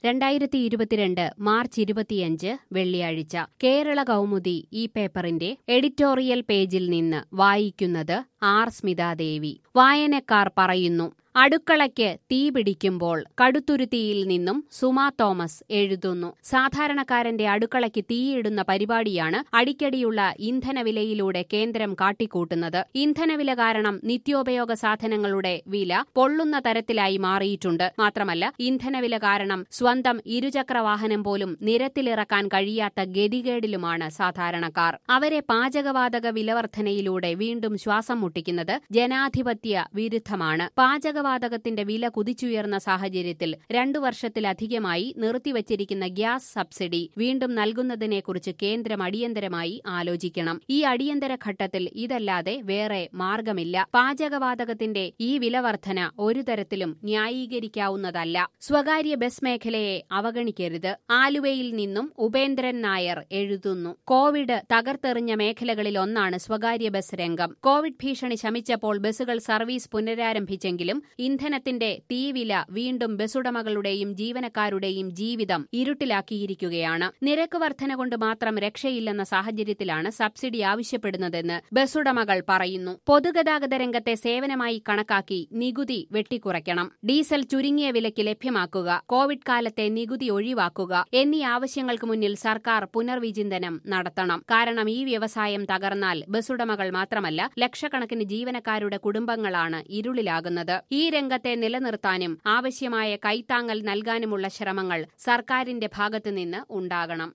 രണ്ടായിരത്തി ഇരുപത്തിരണ്ട് മാർച്ച് ഇരുപത്തിയഞ്ച് വെള്ളിയാഴ്ച കേരള കൗമുദി ഈ പേപ്പറിന്റെ എഡിറ്റോറിയൽ പേജിൽ നിന്ന് വായിക്കുന്നത് ആർ സ്മിതാദേവി വായനക്കാർ പറയുന്നു അടുക്കളയ്ക്ക് തീ പിടിക്കുമ്പോൾ കടുത്തുരുത്തിയിൽ നിന്നും സുമാ തോമസ് എഴുതുന്നു സാധാരണക്കാരന്റെ അടുക്കളയ്ക്ക് തീയിടുന്ന പരിപാടിയാണ് അടിക്കടിയുള്ള ഇന്ധനവിലയിലൂടെ കേന്ദ്രം കാട്ടിക്കൂട്ടുന്നത് ഇന്ധനവില കാരണം നിത്യോപയോഗ സാധനങ്ങളുടെ വില പൊള്ളുന്ന തരത്തിലായി മാറിയിട്ടുണ്ട് മാത്രമല്ല ഇന്ധനവില കാരണം സ്വന്തം ഇരുചക്ര വാഹനം പോലും നിരത്തിലിറക്കാൻ കഴിയാത്ത ഗതികേടിലുമാണ് സാധാരണക്കാർ അവരെ പാചകവാതക വിലവർധനയിലൂടെ വീണ്ടും ശ്വാസം മുട്ടിക്കുന്നത് ജനാധിപത്യ വിരുദ്ധമാണ് പാചകവാതകത്തിന്റെ വില കുതിച്ചുയർന്ന സാഹചര്യത്തിൽ രണ്ടു വർഷത്തിലധികമായി നിർത്തിവച്ചിരിക്കുന്ന ഗ്യാസ് സബ്സിഡി വീണ്ടും നൽകുന്നതിനെക്കുറിച്ച് കേന്ദ്രം അടിയന്തരമായി ആലോചിക്കണം ഈ അടിയന്തര ഘട്ടത്തിൽ ഇതല്ലാതെ വേറെ മാർഗമില്ല പാചകവാതകത്തിന്റെ ഈ വിലവർധന ഒരു തരത്തിലും ന്യായീകരിക്കാവുന്നതല്ല സ്വകാര്യ ബസ് മേഖലയെ അവഗണിക്കരുത് ആലുവയിൽ നിന്നും ഉപേന്ദ്രൻ നായർ എഴുതുന്നു കോവിഡ് തകർത്തെറിഞ്ഞ മേഖലകളിൽ ഒന്നാണ് സ്വകാര്യ ബസ് രംഗം കോവിഡ് ഭീഷണി ശമിച്ചപ്പോൾ ബസ്സുകൾ സർവീസ് പുനരാരംഭിച്ചെങ്കിലും ഇന്ധനത്തിന്റെ തീവില വീണ്ടും ബസ്സുടമകളുടെയും ജീവനക്കാരുടെയും ജീവിതം ഇരുട്ടിലാക്കിയിരിക്കുകയാണ് നിരക്ക് വർധന കൊണ്ട് മാത്രം രക്ഷയില്ലെന്ന സാഹചര്യത്തിലാണ് സബ്സിഡി ആവശ്യപ്പെടുന്നതെന്ന് ബസ്സുടമകൾ പറയുന്നു പൊതുഗതാഗത രംഗത്തെ സേവനമായി കണക്കാക്കി നികുതി വെട്ടിക്കുറയ്ക്കണം ഡീസൽ ചുരുങ്ങിയ വിലയ്ക്ക് ലഭ്യമാക്കുക കോവിഡ് കാലത്തെ നികുതി ഒഴിവാക്കുക എന്നീ ആവശ്യങ്ങൾക്ക് മുന്നിൽ സർക്കാർ പുനർവിചിന്തനം നടത്തണം കാരണം ഈ വ്യവസായം തകർന്നാൽ ബസ്സുടമകൾ മാത്രമല്ല ലക്ഷക്കണക്കിന് ജീവനക്കാരുടെ കുടുംബങ്ങളാണ് ഇരുളിലാകുന്നത് ഈ രംഗത്തെ നിലനിർത്താനും ആവശ്യമായ കൈത്താങ്ങൽ നൽകാനുമുള്ള ശ്രമങ്ങൾ സർക്കാരിന്റെ ഭാഗത്തുനിന്ന് ഉണ്ടാകണം